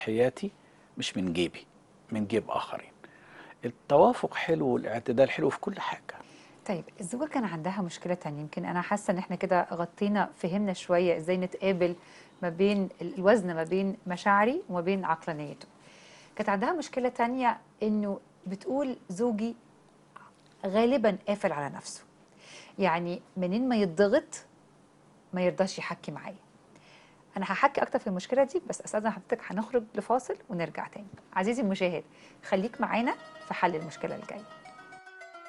حياتي مش من جيبي من جيب آخرين التوافق حلو والاعتدال حلو في كل حاجة طيب الزوجة كان عندها مشكلة تانية يمكن أنا حاسة إن إحنا كده غطينا فهمنا شوية إزاي نتقابل ما بين ال- الوزن ما بين مشاعري وما بين عقلانيته كانت عندها مشكلة تانية إنه بتقول زوجي غالبا قافل على نفسه يعني منين ما يتضغط ما يرضاش يحكي معايا انا هحكي اكتر في المشكله دي بس استاذن حضرتك هنخرج لفاصل ونرجع تاني عزيزي المشاهد خليك معانا في حل المشكله الجايه